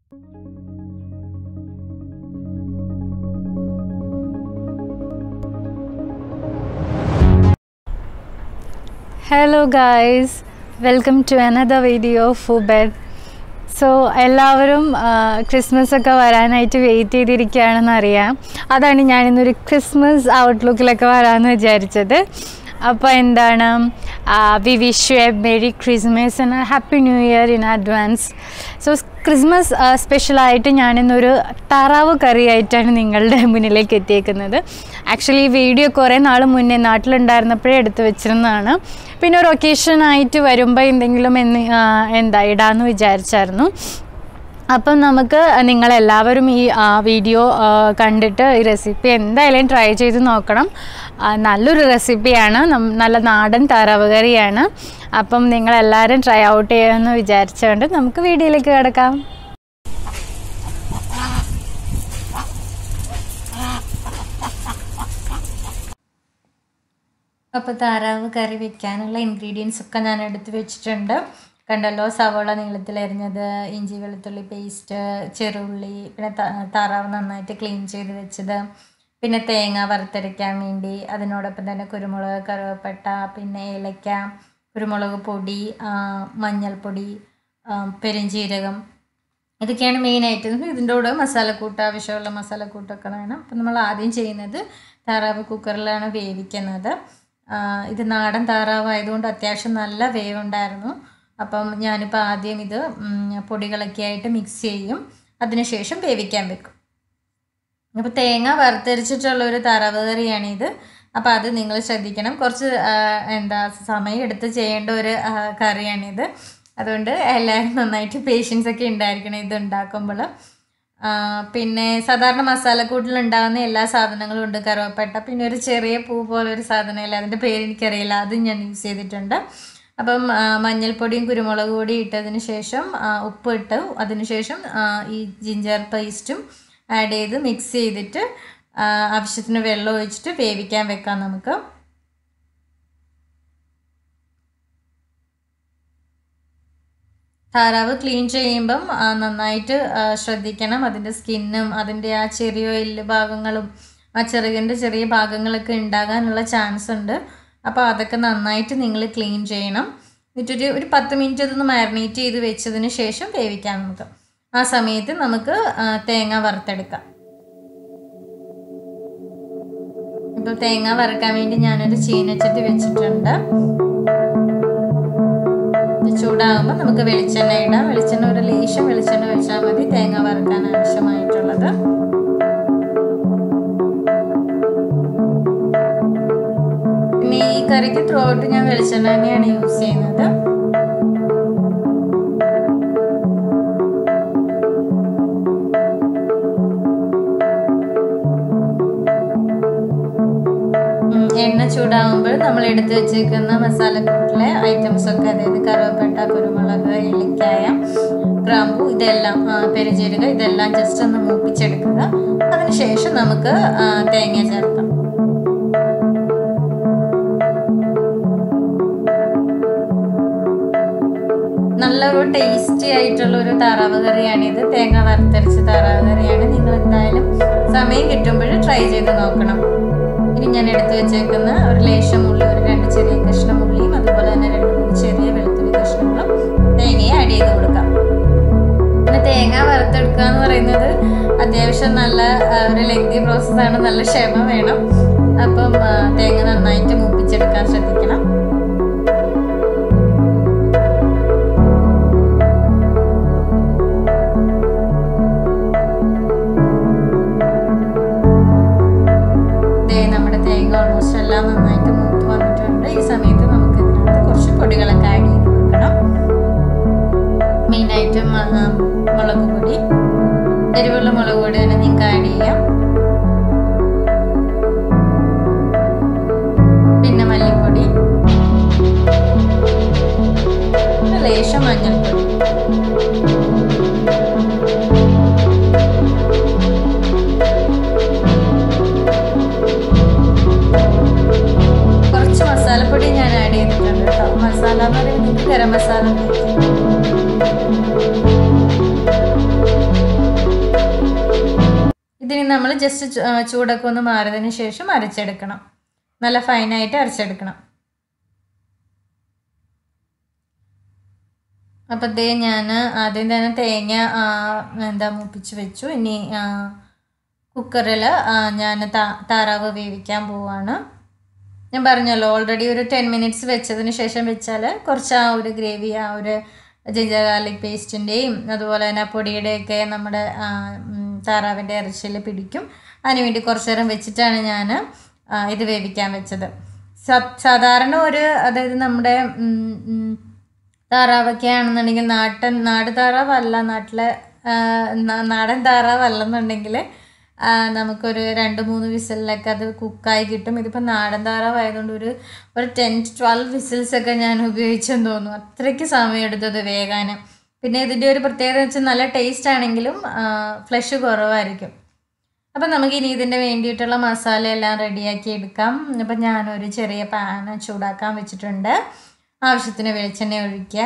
hello guys welcome to another video ഫുബെഡ് so എല്ലാവരും Christmas ഒക്കെ വരാനായിട്ട് വെയിറ്റ് ചെയ്തിരിക്കുകയാണെന്ന് അറിയാം അതാണ് ഞാനിന്നൊരു ക്രിസ്മസ് ഔട്ട്ലുക്കിലൊക്കെ വരാമെന്ന് വിചാരിച്ചത് അപ്പോൾ എന്താണ് we wish you a merry Christmas and happy new year in advance so Christmas സ്പെഷ്യലായിട്ട് ഞാനിന്നൊരു താറാവ് കറിയായിട്ടാണ് നിങ്ങളുടെ മുന്നിലേക്ക് എത്തിയേക്കുന്നത് ആക്ച്വലി ഈ വീഡിയോ കുറേ നാൾ മുന്നേ നാട്ടിലുണ്ടായിരുന്നപ്പോഴേ എടുത്ത് വെച്ചിരുന്നതാണ് പിന്നെ ഒരു ഒക്കേഷനായിട്ട് വരുമ്പോൾ എന്തെങ്കിലും എന്ന് ആ, എന്താ ഇടാമെന്ന് വിചാരിച്ചായിരുന്നു അപ്പം നമുക്ക് നിങ്ങളെല്ലാവരും ഈ ആ, വീഡിയോ ആ, കണ്ടിട്ട് ഈ റെസിപ്പി എന്തായാലും ട്രൈ ചെയ്ത് നോക്കണം ആ, നല്ലൊരു റെസിപ്പിയാണ് നം- നല്ല നാടൻ താറാവ് കറിയാണ് അപ്പം നിങ്ങളെല്ലാവരും ട്രൈ ഔട്ട് ചെയ്യുമെന്ന് വിചാരിച്ചുകൊണ്ട് നമുക്ക് വീഡിയോയിലേക്ക് കിടക്കാം അപ്പോൾ താറാവ് കറി വെക്കാനുള്ള ഇൻഗ്രീഡിയൻസ് ഒക്കെ ഞാൻ എടുത്ത് വെച്ചിട്ടുണ്ട് കണ്ടല്ലോ സവോള നീളത്തിലരിഞ്ഞത് ഇഞ്ചി വെളുത്തുള്ളി പേസ്റ്റ് ചെറുള്ളി പിന്നെ ത- താറാവ് നന്നായിട്ട് ക്ലീൻ ചെയ്ത് വെച്ചത് പിന്നെ തേങ്ങ വറുത്തരയ്ക്കാൻ വേണ്ടി അതിനോടൊപ്പം തന്നെ കുരുമുളക് കറുവപ്പട്ട പിന്നെ ഏലക്ക കുരുമുളക് പൊടി ആ, മഞ്ഞൾപ്പൊടി ആ, പെരുംജീരകം ഇതൊക്കെയാണ് മെയിൻ ഐറ്റംസ് ഇതിൻ്റെ കൂടെ മസാലക്കൂട്ട് ആവശ്യമുള്ള മസാലക്കൂട്ടൊക്കെ വേണം അപ്പം നമ്മൾ ആദ്യം ചെയ്യുന്നത് താറാവ് കുക്കറിലാണ് വേവിക്കുന്നത് ആ, ഇത് നാടൻ താറാവ് ആയതുകൊണ്ട് അത്യാവശ്യം നല്ല വേവുണ്ടായിരുന്നു അപ്പം ഞാനിപ്പോൾ ആദ്യം ഇത് ഉം, പൊടികളൊക്കെ ആയിട്ട് മിക്സ് ചെയ്യും അതിനുശേഷം വേവിക്കാൻ വെക്കും അപ്പോൾ തേങ്ങ വറുത്തരിച്ചിട്ടുള്ള ഒരു താറാവ് കറിയാണിത് അപ്പോൾ അത് നിങ്ങൾ ശ്രദ്ധിക്കണം കുറച്ച് ആ, എന്താ സമയം എടുത്ത് ചെയ്യേണ്ട ഒരു ആ, കറിയാണിത് അതുകൊണ്ട് എല്ലാവരും നന്നായിട്ട് പേഷ്യൻസ് ഒക്കെ ഉണ്ടായിരിക്കണം ഇത് ഉണ്ടാക്കുമ്പോൾ പിന്നെ സാധാരണ മസാലക്കൂട്ടിൽ ഉണ്ടാകുന്ന എല്ലാ സാധനങ്ങളും ഉണ്ട് കറുവപ്പട്ട പിന്നെ ഒരു ചെറിയ പൂ പോലെ ഒരു സാധനമില്ല അതിൻ്റെ പേര് എനിക്കറിയില്ല അതും ഞാൻ യൂസ് ചെയ്തിട്ടുണ്ട് അപ്പം ആ, മഞ്ഞൾപ്പൊടിയും കുരുമുളക് പൊടിയും ഇട്ടതിന് ശേഷം ആ, ഉപ്പ് ഇട്ട് അതിന് ശേഷം ആ, ഈ ജിഞ്ചർ പേസ്റ്റും ആഡ് ചെയ്ത് മിക്സ് ചെയ്തിട്ട് ആ, ആവശ്യത്തിന് വെള്ളം ഒഴിച്ചിട്ട് വേവിക്കാൻ വെക്കാം നമുക്ക് താറാവ് ക്ലീൻ ചെയ്യുമ്പം ആ, നന്നായിട്ട് ആ, ശ്രദ്ധിക്കണം അതിൻ്റെ സ്കിന്നും അതിൻ്റെ ആ ചെറിയ എല്ല് ഭാഗങ്ങളും ആ ചെറുകിൻ്റെ ചെറിയ ഭാഗങ്ങളൊക്കെ ഉണ്ടാകാനുള്ള ചാൻസ് ഉണ്ട് അപ്പോൾ അതൊക്കെ നന്നായിട്ട് നിങ്ങൾ ക്ലീൻ ചെയ്യണം എന്നിട്ടൊരു ഒരു പത്ത് മിനിറ്റ് അതൊന്ന് മാരിനേറ്റ് ചെയ്ത് വെച്ചതിന് ശേഷം വേവിക്കാം നമുക്ക് ആ സമയത്ത് നമുക്ക് ആ, തേങ്ങ വറുത്തെടുക്കാം ഇപ്പോൾ തേങ്ങ വറുക്കാൻ വേണ്ടി ഞാനൊരു ചീനച്ചട്ടി വെച്ചിട്ടുണ്ട് ഇത് ചൂടാകുമ്പോൾ നമുക്ക് വെളിച്ചെണ്ണ ഇടാം വെളിച്ചെണ്ണ ഒരു ലേശം വെളിച്ചെണ്ണ ഒഴിച്ചാൽ മതി തേങ്ങ വറുക്കാൻ ആവശ്യമായിട്ടുള്ളത് പിന്നെ ഈ കറിക്ക് ത്രൂ ഔട്ട് ഞാൻ വെളിച്ചെണ്ണ തന്നെയാണ് യൂസ് ചെയ്യുന്നത് ഉം, എണ്ണ ചൂടാകുമ്പോൾ നമ്മൾ എടുത്തു വെച്ചേക്കുന്ന മസാലക്കൂട്ടിലെ ഐറ്റംസ് ഒക്കെ അതായത് കറുവപ്പട്ട കുരുമുളക് ഏലക്കായ ഗ്രാമ്പു ഇതെല്ലാം ആ, പെരുജീരക ഇതെല്ലാം ജസ്റ്റ് ഒന്ന് മൂപ്പിച്ചെടുക്കുക അതിനുശേഷം നമുക്ക് ആ, തേങ്ങ ചേർക്കാം നല്ലൊരു ടേസ്റ്റി ആയിട്ടുള്ള ഒരു താറാവ് കറിയാണിത് തേങ്ങ വറുത്തരച്ച താറാവ് കറിയാണ് നിങ്ങൾ എന്തായാലും സമയം കിട്ടുമ്പോൾ ട്രൈ ചെയ്ത് നോക്കണം ഇനി ഞാൻ എടുത്തു വെച്ചേക്കുന്ന ഒരു ലേശം ഉള്ളി ഒരു രണ്ട് ചെറിയ കഷ്ണം ഉള്ളിയും അതുപോലെ തന്നെ രണ്ട് മൂന്ന് ചെറിയ വെളുത്തുള്ളി കഷ്ണങ്ങളും തേങ്ങയെ ആഡ് ചെയ്ത് കൊടുക്കാം പിന്നെ തേങ്ങ വറുത്തെടുക്കുക എന്ന് പറയുന്നത് അത്യാവശ്യം നല്ല ആ, ഒരു ലെങ്തി പ്രോസസ്സാണ് നല്ല ക്ഷമ വേണം അപ്പം ആ, തേങ്ങ നന്നായിട്ട് മൂപ്പിച്ചെടുക്കാൻ ശ്രദ്ധിക്കണം ദേ നമ്മുടെ തേങ്ങ ഓൾമോസ്റ്റ് എല്ലാം നന്നായിട്ട് മൂത്ത് വന്നിട്ടുണ്ട് ഈ സമയത്ത് നമുക്ക് ഇതിനകത്ത് കുറച്ച് പൊടികളൊക്കെ ആഡ് ചെയ്ത് കൊടുക്കണം മെയിനായിട്ടും മുളക് പൊടി എരിവുള്ള മുളക് പൊടി തന്നെ നിങ്ങൾക്ക് ആഡ് ചെയ്യാം പിന്നെ മല്ലിപ്പൊടി പിന്നെ ലേശം മഞ്ഞൾപ്പൊടി കുറച്ച് മസാലപ്പൊടി ഞാൻ ആഡ് ചെയ്തിട്ടുണ്ട് കേട്ടോ മസാല എന്ന് പറയുന്നത് നിങ്ങൾക്ക് ഗരം മസാല ഉപയോഗിക്കാം നമ്മൾ ജസ്റ്റ് ചൂടൊക്കെ ഒന്ന് മാറിയതിന് ശേഷം അരച്ചെടുക്കണം നല്ല ഫൈനായിട്ട് അരച്ചെടുക്കണം അപ്പം ദേ ഞാൻ ആദ്യം തന്നെ തേങ്ങ ആ, എന്താ മൂപ്പിച്ച് വെച്ചു ഇനി കുക്കറിൽ ഞാൻ താറാവ് വേവിക്കാൻ പോവാണ് ഞാൻ പറഞ്ഞല്ലോ ഓൾറെഡി ഒരു ടെൻ മിനിറ്റ്സ് വെച്ചതിന് ശേഷം വെച്ചാൽ കുറച്ച് ആ ഒരു ഗ്രേവി ആ ഒരു ജിഞ്ചർ ഗാർലിക് പേസ്റ്റിൻ്റെയും അതുപോലെ തന്നെ പൊടിയുടെയൊക്കെ നമ്മുടെ ആ, ഉം, താറാവിൻ്റെ ഇറച്ചിയിൽ പിടിക്കും അതിനുവേണ്ടി കുറച്ച് നേരം വെച്ചിട്ടാണ് ഞാൻ ഇത് വേവിക്കാൻ വെച്ചത് സ- സാധാരണ ഒരു അതായത് നമ്മുടെ ഉം, ഉം, താറാവൊക്കെ ആണെന്നുണ്ടെങ്കിൽ നാട്ടൻ നാട് താറാവല്ല നാട്ടിലെ ആ, നാ- നാടൻ താറാവല്ലെന്നുണ്ടെങ്കിൽ ആ, നമുക്കൊരു രണ്ട് മൂന്ന് വിസിലിലൊക്കെ അത് കുക്കായി കിട്ടും ഇതിപ്പോൾ നാടൻ താറാവായതുകൊണ്ട് ഒരു ഒരു ടെൻ ട്വൽവ് വിസിൽസ് ഒക്കെ ഞാൻ ഉപയോഗിച്ചെന്ന് തോന്നുന്നു അത്രയ്ക്ക് സമയം എടുത്തത് വേകാൻ പിന്നെ ഇതിൻ്റെ ഒരു പ്രത്യേകത വെച്ചാൽ നല്ല ടേസ്റ്റ് ആണെങ്കിലും ഫ്ലഷ് കുറവായിരിക്കും അപ്പം നമുക്ക് ഇനി ഇതിൻ്റെ വേണ്ടിയിട്ടുള്ള മസാല എല്ലാം റെഡിയാക്കി എടുക്കാം അപ്പം ഞാനൊരു ചെറിയ പാന് ചൂടാക്കാൻ വെച്ചിട്ടുണ്ട് ആവശ്യത്തിന് വെളിച്ചെണ്ണ ഒഴിക്കുക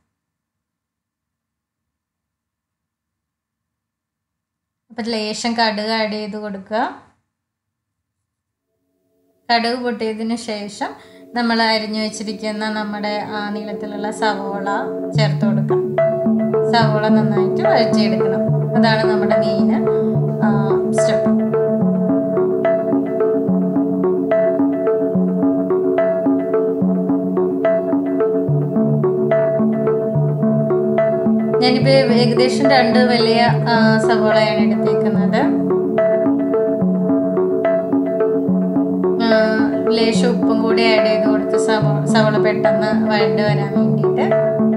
അപ്പം ലേശം കടുക് ആഡ് ചെയ്ത് കൊടുക്കുക കടുക് പൊട്ടിയതിന് ശേഷം നമ്മൾ അരിഞ്ഞു വെച്ചിരിക്കുന്ന നമ്മുടെ ആ നീളത്തിലുള്ള സവോള ചേർത്ത് കൊടുക്കാം സവോള നന്നായിട്ട് വഴറ്റിയെടുക്കണം അതാണ് നമ്മുടെ മെയിൻ സ്റ്റെപ്പ് ഞാനിപ്പോൾ ഏകദേശം രണ്ട് വലിയ ആ, സവോളയാണ് എടുത്തേക്കുന്നത് ആ, ലേശം ഉപ്പും കൂടി ആഡ് ചെയ്ത് കൊടുത്ത് സവോള സവോള പെട്ടെന്ന് വഴണ്ട് വരാൻ വേണ്ടിയിട്ട്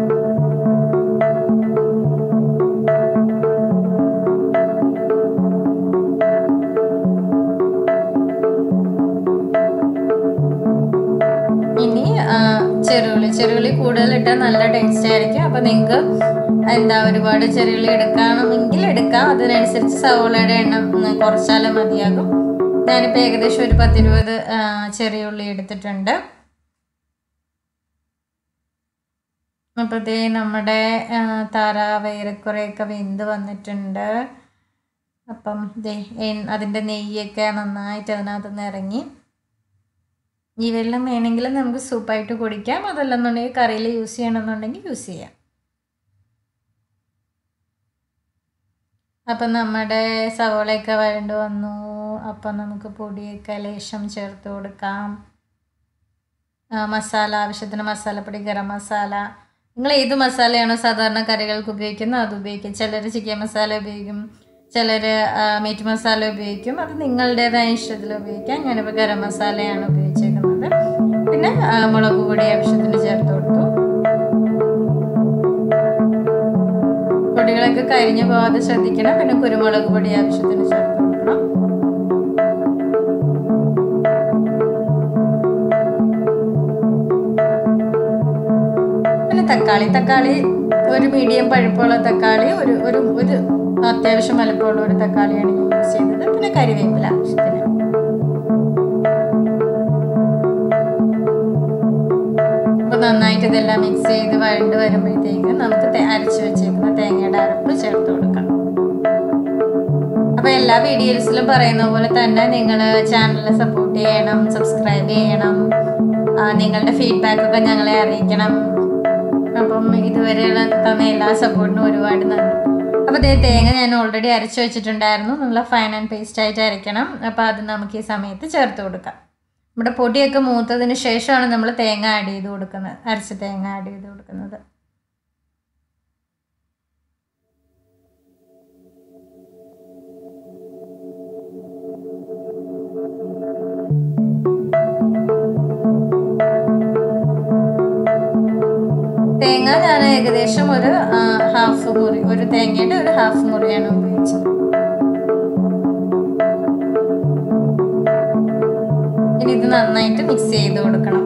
ഇനി ആ, ചെറുള്ളി ചെറുള്ളി കൂടുതൽ ഇട്ടാൽ നല്ല ടേസ്റ്റ് ആയിരിക്കും അപ്പം നിങ്ങൾക്ക് എന്താ ഒരുപാട് ചെറുള്ളി എടുക്കണമെങ്കിൽ എടുക്കാം അതിനനുസരിച്ച് സവോളയുടെ എണ്ണം ഉം, കുറച്ചാലും മതിയാകും ഞാനിപ്പോൾ ഏകദേശം ഒരു പത്തിരുപത് ആ, ചെറിയ ഉള്ളി എടുത്തിട്ടുണ്ട് അപ്പോൾ ദേ നമ്മുടെ ആ, താറാവ് ഏറെക്കുറെയൊക്കെ വെന്ത് വന്നിട്ടുണ്ട് അപ്പം ദേ എൻ- അതിൻ്റെ നെയ്യൊക്കെ നന്നായിട്ട് അതിനകത്ത് നിന്ന് ഇറങ്ങി ഈ വെള്ളം വേണമെങ്കിൽ നമുക്ക് സൂപ്പായിട്ട് കുടിക്കാം അതല്ലെന്നുണ്ടെങ്കിൽ കറിയിൽ യൂസ് ചെയ്യണമെന്നുണ്ടെങ്കിൽ യൂസ് ചെയ്യാം അപ്പം നമ്മുടെ സവോളയൊക്കെ വഴണ്ട് വന്നു അപ്പം നമുക്ക് പൊടിയൊക്കെ ലേശം ചേർത്ത് കൊടുക്കാം ആ, മസാല ആവശ്യത്തിന് മസാലപ്പൊടി ഗരം മസാല നിങ്ങൾ ഏത് മസാലയാണോ സാധാരണ കറികൾക്ക് ഉപയോഗിക്കുന്നത് അത് ഉപയോഗിക്കും ചിലർ ചിക്കൻ മസാല ഉപയോഗിക്കും ചിലർ മീറ്റ് മസാല ഉപയോഗിക്കും അത് നിങ്ങളുടേതായ ഇഷ്ടത്തിൽ ഉപയോഗിക്കാം ഞാനിപ്പോൾ ഗരം മസാലയാണ് ഉപയോഗിച്ചേക്കുന്നത് പിന്നെ ആ, മുളക് പൊടി ആവശ്യത്തിന് ചേർത്ത് കൊടുത്തു പൊടികളൊക്കെ കരിഞ്ഞു പോകാതെ ശ്രദ്ധിക്കണം പിന്നെ കുരുമുളക് പൊടി ആവശ്യത്തിന് ചേർത്ത് കൊടുക്കണം പിന്നെ തക്കാളി തക്കാളി ഒരു മീഡിയം പഴുപ്പുള്ള തക്കാളി ഒരു ഒരു ഒരു അത്യാവശ്യം വലുപ്പമുള്ള ഒരു തക്കാളിയാണ് ഞാൻ യൂസ് ചെയ്തത് പിന്നെ കരിവേപ്പില ആവശ്യത്തിന് അപ്പോൾ നന്നായിട്ട് ഇതെല്ലാം മിക്സ് ചെയ്ത് വഴണ്ട് വരുമ്പോഴത്തേക്ക് നമുക്ക് തേ- അരച്ച് വെച്ചേക്കുന്ന തേങ്ങയുടെ അരപ്പ് ചേർത്ത് കൊടുക്കാം അപ്പോൾ എല്ലാ വീഡിയോസിലും പറയുന്ന പോലെ തന്നെ നിങ്ങൾ ചാനൽ സപ്പോർട്ട് ചെയ്യണം സബ്സ്ക്രൈബ് ചെയ്യണം ആ, നിങ്ങളുടെ ഫീഡ്ബാക്ക് ഒക്കെ ഞങ്ങളെ അറിയിക്കണം അപ്പം ഇതുവരെയുള്ള തന്ന എല്ലാ സപ്പോർട്ടിനും ഒരുപാട് നന്ദി അപ്പോൾ ഇതേ തേങ്ങ ഞാൻ ഓൾറെഡി അരച്ച് വെച്ചിട്ടുണ്ടായിരുന്നു നല്ല ഫൈൻ ആൻഡ് പേസ്റ്റ് ആയിട്ട് അരയ്ക്കണം അപ്പോൾ അത് നമുക്ക് ഈ സമയത്ത് ചേർത്ത് കൊടുക്കാം നമ്മുടെ പൊടിയൊക്കെ മൂത്തതിന് ശേഷമാണ് നമ്മൾ തേങ്ങ ആഡ് ചെയ്ത് കൊടുക്കുന്നത് അരച്ച തേങ്ങ ആഡ് ചെയ്ത് കൊടുക്കുന്നത് തേങ്ങ ഞാൻ ഏകദേശം ഒരു ആ, ഹാഫ് മുറി ഒരു തേങ്ങയുടെ ഒരു ഹാഫ് മുറിയാണ് ഉപയോഗിച്ചത് ഇനി ഇത് നന്നായിട്ട് മിക്സ് ചെയ്ത് കൊടുക്കണം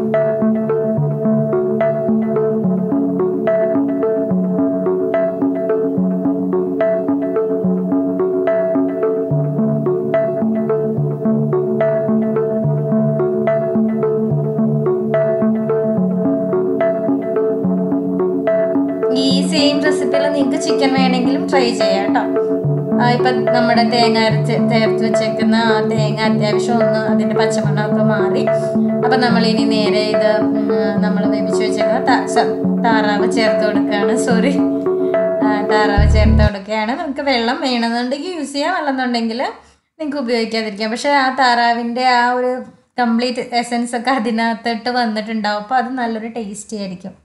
ഈ സെയിം റെസിപ്പിയിൽ നിങ്ങൾക്ക് ചിക്കൻ വേണമെങ്കിലും ട്രൈ ചെയ്യാം കേട്ടോ ആ, ഇപ്പം നമ്മുടെ തേങ്ങ അരച്ച് ചേർത്ത് വെച്ചേക്കുന്ന ആ തേങ്ങ അത്യാവശ്യം ഒന്ന് അതിൻ്റെ പച്ചമണ്ണമൊക്കെ മാറി അപ്പം നമ്മൾ ഇനി നേരെ ഇത് നമ്മൾ വേവിച്ച് വെച്ചേക്കുന്ന ത- സ- താറാവ് ചേർത്ത് കൊടുക്കുകയാണ് സോറി താറാവ് ചേർത്ത് കൊടുക്കുകയാണ് നമുക്ക് വെള്ളം വേണമെന്നുണ്ടെങ്കിൽ യൂസ് ചെയ്യാം അല്ലെന്നുണ്ടെങ്കിൽ നിങ്ങൾക്ക് ഉപയോഗിക്കാതിരിക്കാം പക്ഷേ ആ താറാവിൻ്റെ ആ ഒരു കംപ്ലീറ്റ് എസൻസ് ഒക്കെ അതിനകത്തിട്ട് വന്നിട്ടുണ്ടാവും അപ്പോൾ അത് നല്ലൊരു ടേസ്റ്റി ആയിരിക്കും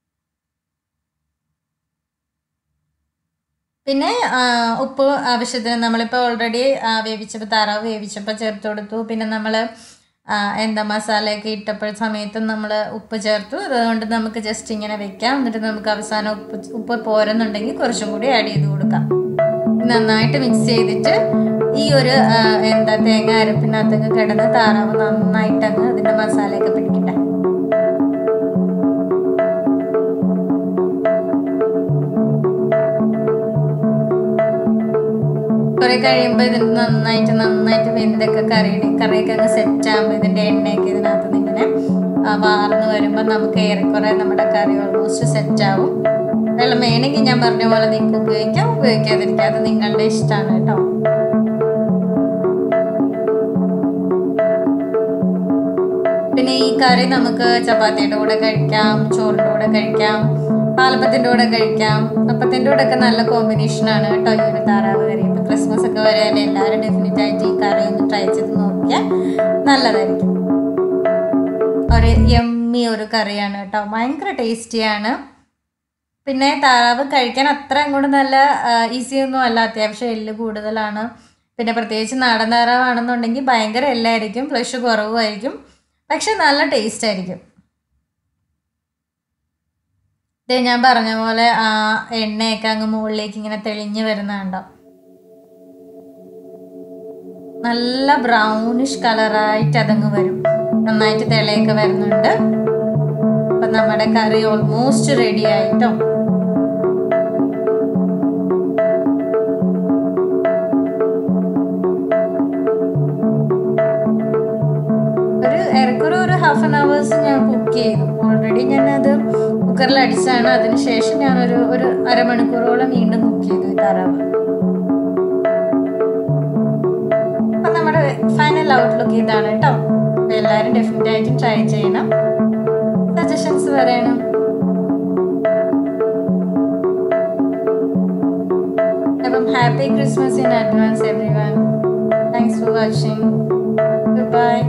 പിന്നെ ആ, ഉപ്പ് ആവശ്യത്തിന് നമ്മളിപ്പോൾ ഓൾറെഡി വേവിച്ചപ്പോൾ താറാവ് വേവിച്ചപ്പോൾ ചേർത്ത് കൊടുത്തു പിന്നെ നമ്മൾ എന്താ മസാലയൊക്കെ ഇട്ടപ്പോൾ സമയത്തും നമ്മൾ ഉപ്പ് ചേർത്തു അതുകൊണ്ട് നമുക്ക് ജസ്റ്റ് ഇങ്ങനെ വെക്കാം എന്നിട്ട് നമുക്ക് അവസാനം ഉപ്പ് ഉപ്പ് പോരെന്നുണ്ടെങ്കിൽ കുറച്ചും കൂടി ആഡ് ചെയ്ത് കൊടുക്കാം നന്നായിട്ട് മിക്സ് ചെയ്തിട്ട് ഈ ഒരു ആ, എന്താ തേങ്ങ അരപ്പിനകത്തൊക്കെ കിടന്ന് താറാവ് നന്നായിട്ടങ്ങ് അതിൻ്റെ മസാലയൊക്കെ പിടിക്കട്ടെ കുറെ കഴിയുമ്പോൾ ഇതിന് നന്നായിട്ട് നന്നായിട്ട് വെന്തൊക്കെ കറിയുടെ കറിയൊക്കെ അങ്ങ് സെറ്റ് ആകുമ്പോൾ ഇതിൻ്റെ എണ്ണയൊക്കെ ഇതിനകത്ത് നിന്ന് ഇങ്ങനെ ആ, വാർന്ന് വരുമ്പോൾ നമുക്ക് ഏറെക്കുറെ നമ്മുടെ കറി ഓൾമോസ്റ്റ് സെറ്റ് ആവും വെള്ളം വേണമെങ്കിൽ ഞാൻ പറഞ്ഞ പോലെ നിങ്ങൾക്ക് ഉപയോഗിക്കാം ഉപയോഗിക്കാതിരിക്കാം അത് നിങ്ങളുടെ ഇഷ്ടമാണ് കേട്ടോ പിന്നെ ഈ കറി നമുക്ക് ചപ്പാത്തിയുടെ കൂടെ കഴിക്കാം ചോറിൻ്റെ കൂടെ കഴിക്കാം പാലപ്പത്തിൻ്റെ കൂടെ കഴിക്കാം അപ്പത്തിൻ്റെ കൂടെ ഒക്കെ നല്ല കോമ്പിനേഷനാണ് കേട്ടോ ഈ ഒരു താറാവ് കറി ഇപ്പം ക്രിസ്മസ് ഒക്കെ വരെയല്ലേ എല്ലാവരും ഡെഫിനറ്റ് ആയിട്ട് ഈ കറി ഒന്ന് ട്രൈ ചെയ്ത് നോക്കിയാൽ നല്ലതായിരിക്കും ഒരു യമ്മി ഒരു കറിയാണ് കേട്ടോ ഭയങ്കര ടേസ്റ്റിയാണ് പിന്നെ താറാവ് കഴിക്കാൻ അത്ര അങ്ങോട്ട് നല്ല ഈസി ഒന്നും അല്ല അത്യാവശ്യം എല്ല് കൂടുതലാണ് പിന്നെ പ്രത്യേകിച്ച് നാടൻ താറാവാണെന്നുണ്ടെങ്കിൽ ഭയങ്കര എല്ലായിരിക്കും ഫ്ലഷ് കുറവുമായിരിക്കും പക്ഷെ നല്ല ടേസ്റ്റ് ആയിരിക്കും ദേ ഞാൻ പറഞ്ഞ പോലെ ആ എണ്ണയൊക്കെ അങ്ങ് മുകളിലേക്ക് ഇങ്ങനെ തെളിഞ്ഞ് വരുന്നുണ്ടോ നല്ല ബ്രൗണിഷ് കളറായിട്ട് അതങ്ങ് വരും നന്നായിട്ട് തിളയൊക്കെ വരുന്നുണ്ട് അപ്പം നമ്മുടെ കറി ഓൾമോസ്റ്റ് റെഡി ആയിട്ടോ ഒരു ഏറെക്കുറെ ഒരു ഹാഫ് ആൻ അവേഴ്സ് ഞാൻ കുക്ക് ചെയ്തു ഓൾറെഡി ഞാനത് കുക്കറിൽ അടിച്ചാണ് അതിനുശേഷം ഞാനൊരു ഒരു അരമണിക്കൂറോളം വീണ്ടും കുക്ക് ചെയ്തു ഈ താറാവ് അപ്പം നമ്മുടെ ഫൈനൽ ഔട്ട്ലുക്ക് ഇതാണ് കേട്ടോ അപ്പം എല്ലാവരും ഡെഫിനറ്റ് ആയിട്ടും ട്രൈ ചെയ്യണം സജഷൻസ് പറയണം അപ്പം happy Christmas in advance everyone thanks for watching goodbye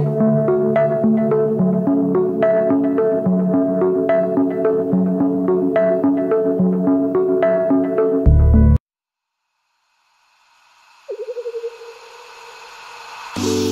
Thank